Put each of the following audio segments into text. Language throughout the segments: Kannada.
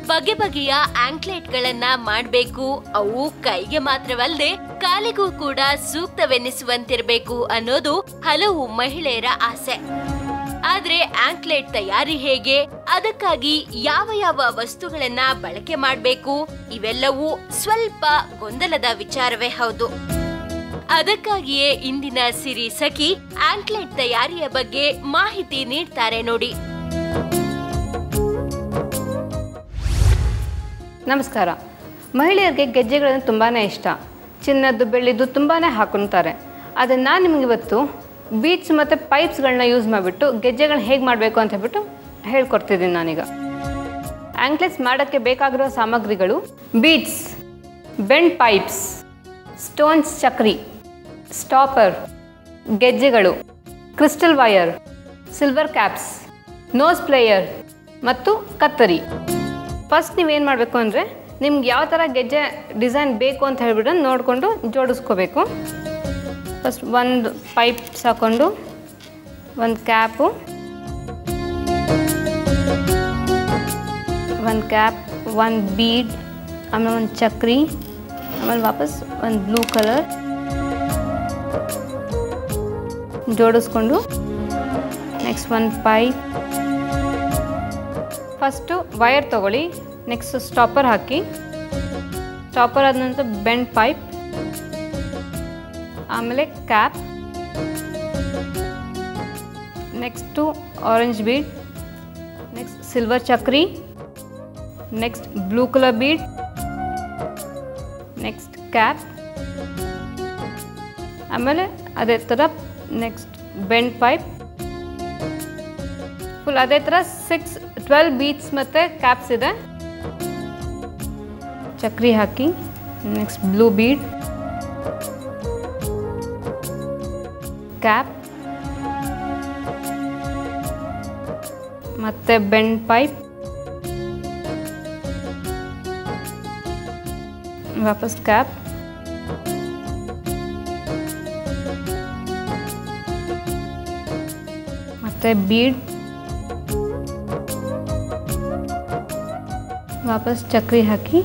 ಬಗೆ ಬಗೆಯ ಆಂಕ್ಲೆಟ್ಗಳನ್ನ ಮಾಡಬೇಕು ಅವು ಕೈಗೆ ಮಾತ್ರವಲ್ಲದೆ ಕಾಲಿಗೂ ಕೂಡ ಸೂಕ್ತವೆನ್ನಿಸುವಂತಿರಬೇಕು ಅನ್ನೋದು ಹಲವು ಮಹಿಳೆಯರ ಆಸೆ ಆದ್ರೆ ಆಂಕ್ಲೆಟ್ ತಯಾರಿ ಹೇಗೆ ಅದಕ್ಕಾಗಿ ಯಾವ ಯಾವ ವಸ್ತುಗಳನ್ನ ಬಳಕೆ ಮಾಡಬೇಕು ಇವೆಲ್ಲವೂ ಸ್ವಲ್ಪ ಗೊಂದಲದ ವಿಚಾರವೇ ಹೌದು ಅದಕ್ಕಾಗಿಯೇ ಇಂದಿನ ಸಿರಿ ಸಖಿ ಆಂಕ್ಲೆಟ್ ತಯಾರಿಯ ಬಗ್ಗೆ ಮಾಹಿತಿ ನೀಡ್ತಾರೆ ನೋಡಿ ನಮಸ್ಕಾರ ಮಹಿಳೆಯರಿಗೆ ಗೆಜ್ಜೆಗಳನ್ನು ತುಂಬಾ ಇಷ್ಟ ಚಿನ್ನದ್ದು ಬೆಳ್ಳಿದ್ದು ತುಂಬಾ ಹಾಕೊತಾರೆ ಆದರೆ ನಾನು ನಿಮಗೆ ಇವತ್ತು ಬೀಟ್ಸ್ ಮತ್ತು ಪೈಪ್ಸ್ಗಳನ್ನ ಯೂಸ್ ಮಾಡಿಬಿಟ್ಟು ಗೆಜ್ಜೆಗಳನ್ನ ಹೇಗೆ ಮಾಡಬೇಕು ಅಂತ ಹೇಳ್ಬಿಟ್ಟು ಹೇಳ್ಕೊಡ್ತಿದ್ದೀನಿ ನಾನೀಗ ಆ್ಯಂಕ್ಲೆಟ್ಸ್ ಮಾಡೋಕ್ಕೆ ಬೇಕಾಗಿರೋ ಸಾಮಗ್ರಿಗಳು ಬೀಟ್ಸ್ ಬೆಂಡ್ ಪೈಪ್ಸ್ ಸ್ಟೋನ್ಸ್ ಚಕ್ರಿ ಸ್ಟಾಪರ್ ಗೆಜ್ಜೆಗಳು crystal wire silver caps nose plier ಮತ್ತು ಕತ್ತರಿ ಫಸ್ಟ್ ನೀವೇನು ಮಾಡಬೇಕು ಅಂದರೆ ನಿಮ್ಗೆ ಯಾವ ಥರ ಗೆಜ್ಜೆ ಡಿಸೈನ್ ಬೇಕು ಅಂತ ಹೇಳ್ಬಿಟ್ಟು ನೋಡಿಕೊಂಡು ಜೋಡಿಸ್ಕೋಬೇಕು ಫಸ್ಟ್ ಒಂದು ಪೈಪ್ಸ್ ಹಾಕ್ಕೊಂಡು ಒಂದು ಕ್ಯಾಪು ಒಂದು ಕ್ಯಾಪ್ ಒಂದು ಬೀಡ್ ಆಮೇಲೆ ಒಂದು ಚಕ್ರಿ ಆಮೇಲೆ ವಾಪಸ್ ಒಂದು ಬ್ಲೂ ಕಲರ್ ಜೋಡಿಸ್ಕೊಂಡು ನೆಕ್ಸ್ಟ್ ಒಂದು ಪೈಪ್ ಫಸ್ಟು ವಯರ್ ತಗೊಳ್ಳಿ ನೆಕ್ಸ್ಟ್ ಸ್ಟಾಪರ್ ಹಾಕಿ ಸ್ಟಾಪರ್ ಆದ ನಂತರ ಬೆಂಡ್ ಪೈಪ್ ಆಮೇಲೆ cap next orange bead next silver ಚಕ್ರಿ next blue colour bead next cap ಆಮೇಲೆ ಅದೇ ಥರ ನೆಕ್ಸ್ಟ್ ಬೆಂಡ್ ಪೈಪ್ ಫುಲ್ ಅದೇ ಥರ ಸಿಕ್ಸ್ ಟ್ವೆಲ್ ಬೀಟ್ಸ್ ಮತ್ತು ಕ್ಯಾಪ್ಸ್ ಇದೆ ಚಕ್ರಿ ಹಾಕಿ ನೆಕ್ಸ್ಟ್ ಬ್ಲೂ ಬೀಡ್ ಕ್ಯಾಪ್ ಮತ್ತು ಬೆಂಡ್ ಪೈಪ್ ವಾಪಸ್ ಕ್ಯಾಪ್ ಮತ್ತು ಬೀಡ್ ವಾಪಸ್ ಚಕ್ರಿ ಹಾಕಿ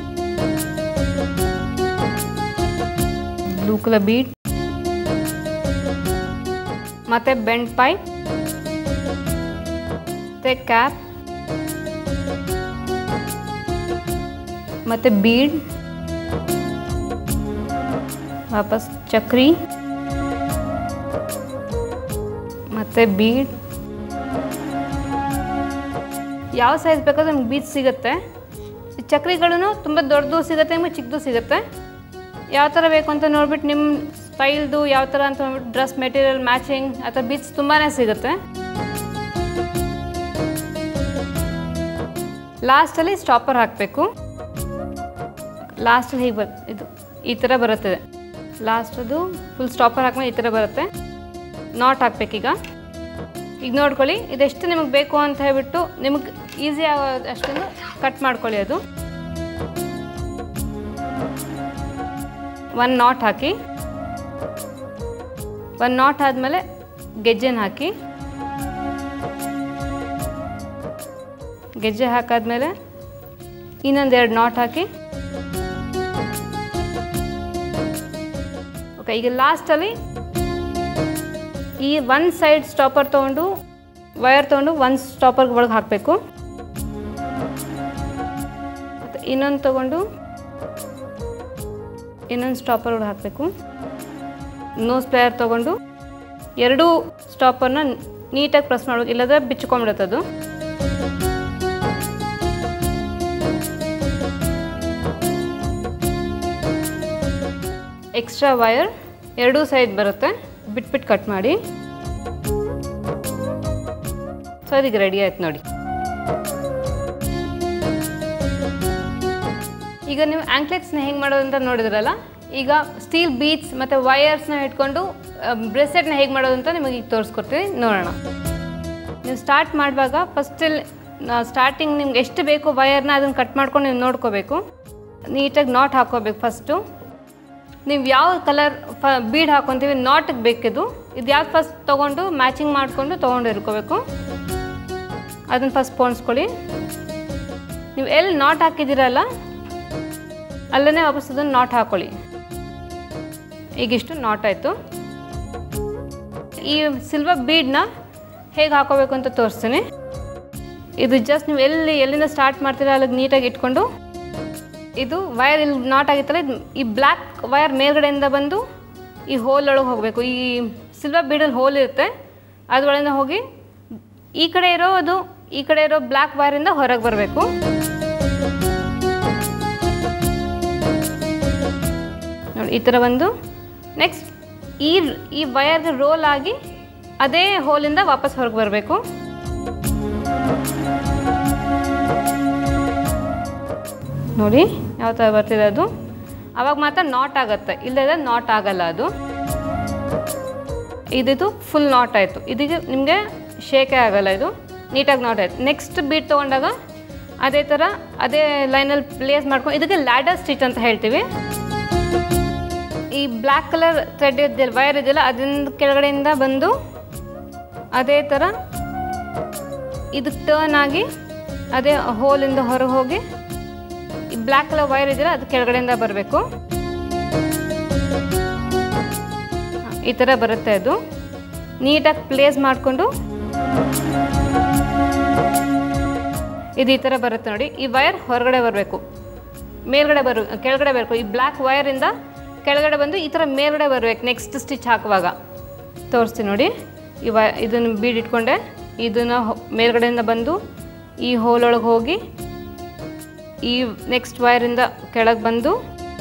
ಬ್ಲೂ ಕಲರ್ ಬೀಡ್ ಮತ್ತು ಬೆಂಡ್ ಪೈಪ್ ಮತ್ತು ಕ್ಯಾಪ್ ಮತ್ತು ಬೀಡ್ ವಾಪಸ್ ಚಕ್ರಿ ಮತ್ತು ಬೀಡ್ ಯಾವ ಸೈಜ್ ಬೇಕಾದ್ರೂ ನಮ್ಗೆ ಬೀಚ್ ಸಿಗುತ್ತೆ ಈ ಚಕ್ರಿಗಳೂ ತುಂಬ ದೊಡ್ಡದು ಸಿಗುತ್ತೆ ನಿಮಗೆ ಚಿಕ್ಕದು ಸಿಗುತ್ತೆ ಯಾವ ಥರ ಬೇಕು ಅಂತ ನೋಡ್ಬಿಟ್ಟು ನಿಮ್ಮ ಸ್ಟೈಲ್ದು ಯಾವ ಥರ ಅಂತ ನೋಡ್ಬಿಟ್ಟು ಡ್ರೆಸ್ ಮೆಟೀರಿಯಲ್ ಮ್ಯಾಚಿಂಗ್ ಆ ಥರ ಬೀಚ್ ತುಂಬಾ ಸಿಗುತ್ತೆ ಲಾಸ್ಟಲ್ಲಿ ಸ್ಟಾಪರ್ ಹಾಕಬೇಕು ಲಾಸ್ಟಲ್ಲಿ ಹೀಗೆ ಬರ್ ಇದು ಈ ಥರ ಬರುತ್ತದೆ ಲಾಸ್ಟದು ಫುಲ್ ಸ್ಟಾಪರ್ ಹಾಕ್ಮೇಲೆ ಈ ಥರ ಬರುತ್ತೆ ನಾಟ್ ಹಾಕ್ಬೇಕೀಗ ಈಗ ನೋಡ್ಕೊಳ್ಳಿ ಇದೆಷ್ಟು ನಿಮಗೆ ಬೇಕು ಅಂತ ಹೇಳ್ಬಿಟ್ಟು ನಿಮಗೆ ಈಸಿ ಆಗೋ ಅಷ್ಟನ್ನು ಕಟ್ ಮಾಡ್ಕೊಳ್ಳಿ ಅದು ಒಂದು ನಾಟ್ ಹಾಕಿ ಒಂದು ನಾಟ್ ಆದಮೇಲೆ ಗೆಜ್ಜೆನ ಹಾಕಿ ಗೆಜ್ಜೆ ಹಾಕಾದ್ಮೇಲೆ ಇನ್ನೊಂದೆರಡು ನಾಟ್ ಹಾಕಿ ಓಕೆ ಈಗ ಲಾಸ್ಟಲ್ಲಿ ಈ ಒಂದು ಸೈಡ್ ಸ್ಟಾಪರ್ ತೊಗೊಂಡು ವಯರ್ ತೊಗೊಂಡು ಒಂದು ಸ್ಟಾಪರ್ ಒಳಗೆ ಹಾಕಬೇಕು ಮತ್ತು ಇನ್ನೊಂದು ತೊಗೊಂಡು ಇನ್ನೊಂದು ಸ್ಟಾಪರ್ ಒಳಗೆ ಹಾಕಬೇಕು ನೋಸ್ ಪ್ಲೇಯರ್ ತೊಗೊಂಡು ಎರಡೂ ಸ್ಟಾಪರ್ನ ನೀಟಾಗಿ ಪ್ರೆಸ್ ಮಾಡ್ಬೇಕು ಇಲ್ಲದ್ರೆ ಬಿಚ್ಕೊಂಡ್ಬಿಡುತ್ತೆ ಅದು ಎಕ್ಸ್ಟ್ರಾ ವಯರ್ ಎರಡೂ ಸೈಡ್ ಬರುತ್ತೆ ಬಿಟ್ಬಿಟ್ಟು ಕಟ್ ಮಾಡಿ ಸೊ ಅದೀಗ ರೆಡಿ ಆಯ್ತು ನೋಡಿ ಈಗ ನೀವು ಆ್ಯಂಕ್ಲೆಟ್ಸ್ನ ಹೆಂಗೆ ಮಾಡೋದು ಅಂತ ನೋಡಿದ್ರಲ್ಲ ಈಗ ಸ್ಟೀಲ್ ಬೀಟ್ಸ್ ಮತ್ತು ವಯರ್ಸ್ನ ಇಟ್ಕೊಂಡು ಬ್ರೆಸ್ಲೆಟ್ನ ಹೇಗೆ ಮಾಡೋದು ಅಂತ ನಿಮಗೆ ಈಗ ತೋರಿಸ್ಕೊಡ್ತೀವಿ ನೋಡೋಣ ನೀವು ಸ್ಟಾರ್ಟ್ ಮಾಡುವಾಗ ಫಸ್ಟಲ್ಲಿ ಸ್ಟಾರ್ಟಿಂಗ್ ನಿಮ್ಗೆ ಎಷ್ಟು ಬೇಕು ವಯರ್ನ ಅದನ್ನು ಕಟ್ ಮಾಡ್ಕೊಂಡು ನೀವು ನೋಡ್ಕೋಬೇಕು ನೀಟಾಗಿ ನಾಟ್ ಹಾಕ್ಕೋಬೇಕು ಫಸ್ಟು ನೀವು ಯಾವ ಕಲರ್ ಫ ಬೀಡ್ ಹಾಕೊತೀವಿ ನಾಟಿಗೆ ಬೇಕಿದು ಇದು ಯಾವ್ದು ಫಸ್ಟ್ ತೊಗೊಂಡು ಮ್ಯಾಚಿಂಗ್ ಮಾಡಿಕೊಂಡು ತೊಗೊಂಡು ಇರ್ಕೋಬೇಕು ಅದನ್ನು ಫಸ್ಟ್ ಪೋಣಿಸ್ಕೊಳ್ಳಿ ನೀವು ಎಲ್ಲಿ ನಾಟ್ ಹಾಕಿದ್ದೀರಲ್ಲ ಅಲ್ಲೇ ವಾಪಸ್ ಅದನ್ನು ನಾಟ್ ಹಾಕೊಳ್ಳಿ ಈಗಿಷ್ಟು ನಾಟ್ ಆಯಿತು ಈ ಸಿಲ್ವರ್ ಬೀಡ್ನ ಹೇಗೆ ಹಾಕೋಬೇಕು ಅಂತ ತೋರಿಸ್ತೀನಿ ಇದು ಜಸ್ಟ್ ನೀವು ಎಲ್ಲಿ ಎಲ್ಲಿಂದ ಸ್ಟಾರ್ಟ್ ಮಾಡ್ತೀರಾ ಅಲ್ಲಿಗೆ ನೀಟಾಗಿ ಇಟ್ಕೊಂಡು ಇದು ವೈರ್ ಇಲ್ಲಿ ನಾಟ್ ಆಗಿತ್ತಲ್ಲ ಇದು ಈ ಬ್ಲ್ಯಾಕ್ ವೈರ್ ಮೇಲ್ಗಡೆಯಿಂದ ಬಂದು ಈ ಹೋಲ್ ಒಳಗೆ ಹೋಗಬೇಕು ಈ ಸಿಲ್ವರ್ ಬೀಡಲ್ಲಿ ಹೋಲ್ ಇರುತ್ತೆ ಅದ್ರೊಳಗಿಂದ ಹೋಗಿ ಈ ಕಡೆ ಇರೋದು ಈ ಕಡೆ ಇರೋ ಬ್ಲ್ಯಾಕ್ ವೈರಿಂದ ಹೊರಗೆ ಬರಬೇಕು ನೋಡಿ ಈ ಥರ ಒಂದು ನೆಕ್ಸ್ಟ್ ಈ ಈ ವಯರ್ಗೆ ರೋಲ್ ಆಗಿ ಅದೇ ಹೋಲಿಂದ ವಾಪಸ್ ಹೊರಗೆ ಬರಬೇಕು ನೋಡಿ ಯಾವ ಥರ ಬರ್ತಿದೆ ಅದು ಅವಾಗ ಮಾತ್ರ ನಾಟ್ ಆಗುತ್ತೆ ಇಲ್ಲದ ನಾಟ್ ಆಗಲ್ಲ ಅದು ಇದಿದು ಫುಲ್ ನಾಟ್ ಆಯಿತು ಇದಕ್ಕೆ ನಿಮಗೆ ಶೇಕೆ ಆಗಲ್ಲ ಇದು ನೀಟಾಗಿ ನಾಟ್ ಆಯಿತು ನೆಕ್ಸ್ಟ್ ಬೀಟ್ ತೊಗೊಂಡಾಗ ಅದೇ ಥರ ಅದೇ ಲೈನಲ್ಲಿ ಪ್ಲೇಸ್ ಮಾಡ್ಕೊಂಡು ಇದಕ್ಕೆ ಲ್ಯಾಡರ್ ಸ್ಟಿಚ್ ಅಂತ ಹೇಳ್ತೀವಿ ಈ ಬ್ಲ್ಯಾಕ್ ಕಲರ್ ಥ್ರೆಡ್ ಇದೆಯಲ್ಲ ವೈರ್ ಇದೆಯಲ್ಲ ಅದರಿಂದ ಕೆಳಗಡೆಯಿಂದ ಬಂದು ಅದೇ ಥರ ಇದು ಟರ್ನ್ ಆಗಿ ಅದೇ ಹೋಲಿಂದ ಹೊರಗೆ ಹೋಗಿ ಈ ಬ್ಲ್ಯಾಕ್ ಕಲರ್ ವೈರ್ ಇದೆಯಲ್ಲ ಅದು ಕೆಳಗಡೆಯಿಂದ ಬರಬೇಕು ಈ ಥರ ಬರುತ್ತೆ ಅದು ನೀಟಾಗಿ ಪ್ಲೇಸ್ ಮಾಡಿಕೊಂಡು ಇದು ಈ ಥರ ಬರುತ್ತೆ ನೋಡಿ ಈ ವೈರ್ ಹೊರಗಡೆ ಬರಬೇಕು ಮೇಲ್ಗಡೆ ಬರು ಕೆಳಗಡೆ ಬರಬೇಕು ಈ ಬ್ಲ್ಯಾಕ್ ವೈರಿಂದ ಕೆಳಗಡೆ ಬಂದು ಈ ಥರ ಮೇಲ್ಗಡೆ ಬರಬೇಕು ನೆಕ್ಸ್ಟ್ ಸ್ಟಿಚ್ ಹಾಕುವಾಗ ತೋರಿಸ್ತೀನಿ ನೋಡಿ ಈ ವೈ ಇದನ್ನು ಬೀಡ್ ಇಟ್ಕೊಂಡೆ ಇದನ್ನು ಹೊ- ಮೇಲ್ಗಡೆಯಿಂದ ಬಂದು ಈ ಹೋಲೊಳಗೆ ಹೋಗಿ ಈ ನೆಕ್ಸ್ಟ್ ವೈರಿಂದ ಕೆಳಗೆ ಬಂದು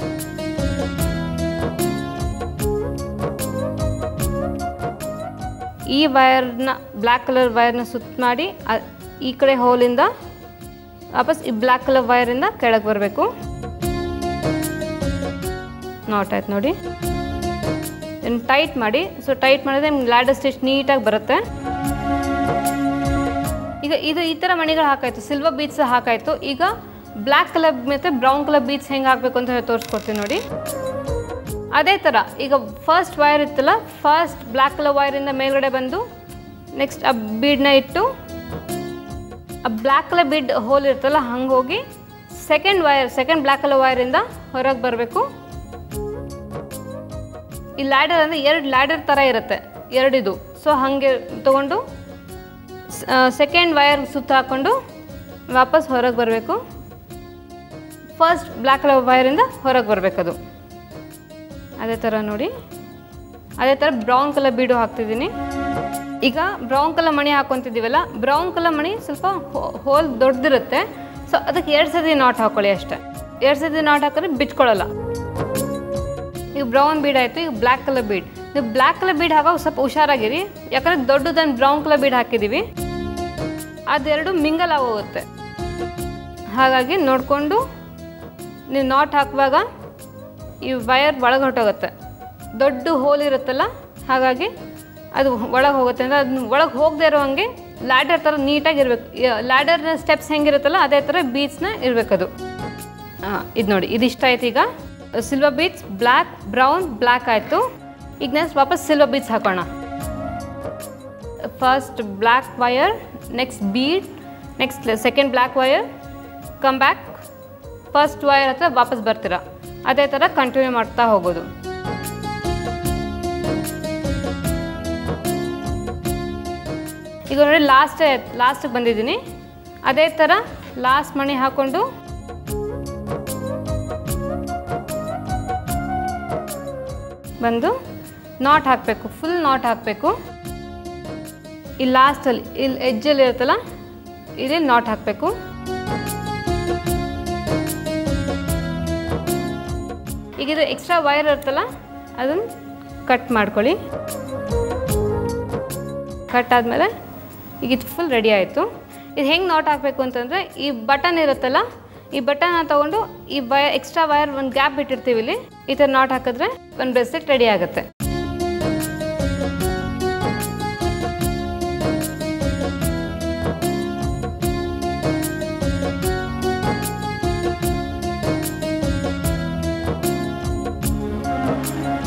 ಈ ವೈರ್ನ ಬ್ಲ್ಯಾಕ್ ಕಲರ್ ವೈರ್ನ ಸುತ್ತ ಮಾಡಿ ಅ- ಈ ಕಡೆ ಹೋಲಿಂದ ವಾಪಸ್ ಈ ಬ್ಲ್ಯಾಕ್ ಕಲರ್ ವೈರಿಂದ ಕೆಳಗೆ ಬರಬೇಕು ನಾಟ್ ಆಯ್ತು ನೋಡಿ ಇದನ್ನು ಟೈಟ್ ಮಾಡಿ ಸೊ ಟೈಟ್ ಮಾಡಿದ್ರೆ ನಿಮ್ಗೆ ಲ್ಯಾಡರ್ ಸ್ಟಿಚ್ ನೀಟಾಗಿ ಬರುತ್ತೆ ಈಗ ಇದು ಈ ಥರ ಮಣಿಗಳು ಹಾಕಾಯ್ತು ಸಿಲ್ವರ್ ಬೀಡ್ಸ್ ಹಾಕಾಯ್ತು ಈಗ ಬ್ಲ್ಯಾಕ್ ಕಲರ್ ಮತ್ತು ಬ್ರೌನ್ ಕಲರ್ ಬೀಡ್ಸ್ ಹೆಂಗೆ ಹಾಕಬೇಕು ಅಂತ ಹೇಳಿ ತೋರಿಸ್ಕೊಡ್ತೀನಿ ನೋಡಿ ಅದೇ ಥರ ಈಗ ಫಸ್ಟ್ ವೈರ್ ಇತ್ತಲ್ಲ ಫಸ್ಟ್ ಬ್ಲ್ಯಾಕ್ ಕಲರ್ ವೈರಿಂದ ಮೇಲ್ಗಡೆ ಬಂದು ನೆಕ್ಸ್ಟ್ ಆ ಬೀಡನ್ನ ಇಟ್ಟು ಆ ಬ್ಲ್ಯಾಕ್ ಕಲರ್ ಬೀಡ್ ಹೋಲ್ ಇರ್ತಲ್ಲ ಹಂಗೆ ಹೋಗಿ second wire second black colour ವೈರಿಂದ ಹೊರಗೆ ಬರಬೇಕು ಈ ಲ್ಯಾಡರ್ ಅಂದರೆ ಎರಡು ಲ್ಯಾಡರ್ ಥರ ಇರುತ್ತೆ ಎರಡಿದು ಸೊ ಹಾಗೆ ತೊಗೊಂಡು ಸೆಕೆಂಡ್ ವೈರ್ ಸುತ್ತ ಹಾಕ್ಕೊಂಡು ವಾಪಸ್ ಹೊರಗೆ ಬರಬೇಕು ಫಸ್ಟ್ ಬ್ಲ್ಯಾಕ್ ಕಲರ್ ವೈರಿಂದ ಹೊರಗೆ ಬರಬೇಕದು ಅದೇ ಥರ ನೋಡಿ ಅದೇ ಥರ ಬ್ರೌನ್ ಕಲರ್ ಬೀಡು ಹಾಕ್ತಿದ್ದೀನಿ ಈಗ ಬ್ರೌನ್ ಕಲರ್ ಮಣಿ ಹಾಕ್ಕೊತಿದ್ದೀವಲ್ಲ ಬ್ರೌನ್ ಕಲರ್ ಮಣಿ ಸ್ವಲ್ಪ ಹೋಲ್ ದೊಡ್ಡದಿರುತ್ತೆ ಸೊ ಅದಕ್ಕೆ ಎರಡು ಸತಿ ನಾಟ್ ಹಾಕ್ಕೊಳ್ಳಿ ಅಷ್ಟೇ ಎರಡು ಸತಿ ನಾಟ್ ಹಾಕಿದ್ರೆ ಬಿಚ್ಕೊಳ್ಳಲ್ಲ ಈಗ ಬ್ರೌನ್ ಬೀಡ್ ಆಯಿತು ಈಗ ಬ್ಲ್ಯಾಕ್ ಕಲರ್ ಬೀಡ್ ನೀವು ಬ್ಲ್ಯಾಕ್ ಕಲರ್ ಬೀಡ್ ಹಾಕೋ ಸ್ವಲ್ಪ ಹುಷಾರಾಗಿರಿ ಯಾಕಂದರೆ ದೊಡ್ಡದನ್ನು ಬ್ರೌನ್ ಕಲರ್ ಬೀಡ್ ಹಾಕಿದ್ದೀವಿ ಅದೆರಡು ಮಿಂಗಲ್ ಆಗೋಗುತ್ತೆ ಹಾಗಾಗಿ ನೋಡಿಕೊಂಡು ನೀವು ನಾಟ್ ಹಾಕುವಾಗ ಈ ವಯರ್ ಒಳಗೆ ಹೊರಟೋಗುತ್ತೆ ದೊಡ್ಡ ಹೋಲ್ ಇರುತ್ತಲ್ಲ ಹಾಗಾಗಿ ಅದು ಒಳಗೆ ಹೋಗುತ್ತೆ ಅಂದರೆ ಅದನ್ನ ಒಳಗೆ ಹೋಗದೆ ಇರೋ ಹಂಗೆ ಲ್ಯಾಡರ್ ಥರ ನೀಟಾಗಿ ಇರಬೇಕು ಲ್ಯಾಡರ್ನ ಸ್ಟೆಪ್ಸ್ ಹೆಂಗಿರುತ್ತಲ್ಲ ಅದೇ ಥರ ಬೀಚ್ನ ಇರಬೇಕದು ಹಾಂ ಇದು ನೋಡಿ ಇದು ಇಷ್ಟ ಆಯ್ತು ಈಗ silver bead black brown black ಆಯಿತು ಈಗ ನೆಕ್ಸ್ಟ್ ವಾಪಸ್ ಸಿಲ್ವರ್ ಬೀಚ್ ಹಾಕೋಣ first black wire next bead next second black wire come back first wire ಹತ್ರ ವಾಪಸ್ ಬರ್ತೀರಾ ಅದೇ ಥರ ಕಂಟಿನ್ಯೂ ಮಾಡ್ತಾ ಹೋಗೋದು ಈಗ ನೋಡಿ ಲಾಸ್ಟ್ ಲಾಸ್ಟಿಗೆ ಬಂದಿದ್ದೀನಿ ಅದೇ ಥರ ಲಾಸ್ಟ್ ಮಣಿ ಹಾಕ್ಕೊಂಡು ಬಂದು ನಾಟ್ ಹಾಕಬೇಕು ಫುಲ್ ನಾಟ್ ಹಾಕಬೇಕು ಈ ಲಾಸ್ಟಲ್ಲಿ ಇಲ್ಲಿ ಎಜ್ಜಲ್ಲಿ ಇರುತ್ತಲ್ಲ ಇಲ್ಲಿ ನಾಟ್ ಹಾಕಬೇಕು ಈಗ ಇದು ಎಕ್ಸ್ಟ್ರಾ ವೈರ್ ಇರುತ್ತಲ್ಲ ಅದನ್ನು ಕಟ್ ಮಾಡ್ಕೊಳ್ಳಿ ಕಟ್ ಆದಮೇಲೆ ಈಗ ಇದು ಫುಲ್ ರೆಡಿ ಆಯಿತು ಇದು ಹೆಂಗೆ ನಾಟ್ ಹಾಕಬೇಕು ಅಂತಂದರೆ ಈ ಬಟನ್ ಇರುತ್ತಲ್ಲ ಈ ಬಟನ್ನ ತೊಗೊಂಡು ಈ ವಯ ಎಕ್ಸ್ಟ್ರಾ ವೈರ್ ಒಂದು ಗ್ಯಾಪ್ ಬಿಟ್ಟಿರ್ತೀವಿ ಇಲ್ಲಿ ಈ ಥರ ನಾಟ್ ಹಾಕಿದ್ರೆ ಒಂದು ಬ್ರೆಸ್ಲೆಟ್ ರೆಡಿ ಆಗುತ್ತೆ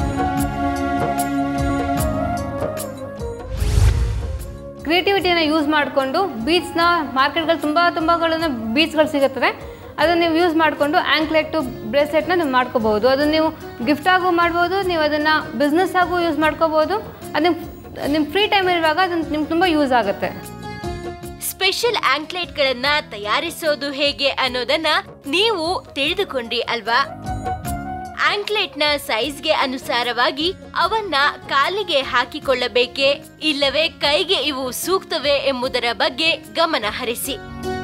ಕ್ರಿಯೇಟಿವಿಟಿನ ಯೂಸ್ ಮಾಡಿಕೊಂಡು ಬೀಚ್ನ ಮಾರ್ಕೆಟ್ಗಳು ತುಂಬ ತುಂಬಾಗಳನ್ನ ಬೀಚ್ಗಳು ಸಿಗುತ್ತದೆ ಅದನ್ನು ನೀವು ಯೂಸ್ ಮಾಡಿಕೊಂಡು ಆ್ಯಂಕ್ಲೆಟ್ಟು ಬ್ರೇಸ್ಲೆಟ್ನ ನೀವು ಮಾಡ್ಕೋಬೋದು ಅದನ್ನು ನೀವು ಗಿಫ್ಟ್ ಆಗು ಮಾಡ್ಬೋದು ನೀವು ಅದನ್ನು ಬಿಸ್ನೆಸ್ ಆಗು ಯೂಸ್ ಮಾಡ್ಕೋಬೋದು ಅದು ನಿಮ್ಮ ನಿಮ್ಮ ಫ್ರೀ ಟೈಮ್ ಇರುವಾಗ ಅದು ನಿಮ್ಗೆ ತುಂಬ ಯೂಸ್ ಆಗುತ್ತೆ ಸ್ಪೆಷಲ್ ಆಂಕ್ಲೆಟ್ಗಳನ್ನ ತಯಾರಿಸೋದು ಹೇಗೆ ಅನ್ನೋದನ್ನ ನೀವು ತಿಳಿದುಕೊಂಡ್ರಿ ಅಲ್ವಾ ಆಂಕ್ಲೆಟ್ನ ಸೈಜ್ಗೆ ಅನುಸಾರವಾಗಿ ಅವನ್ನ ಕಾಲಿಗೆ ಹಾಕಿಕೊಳ್ಳಬೇಕೆ ಇಲ್ಲವೇ ಕೈಗೆ ಇವು ಸೂಕ್ತವೇ ಎಂಬುದರ ಬಗ್ಗೆ ಗಮನ ಹರಿಸಿ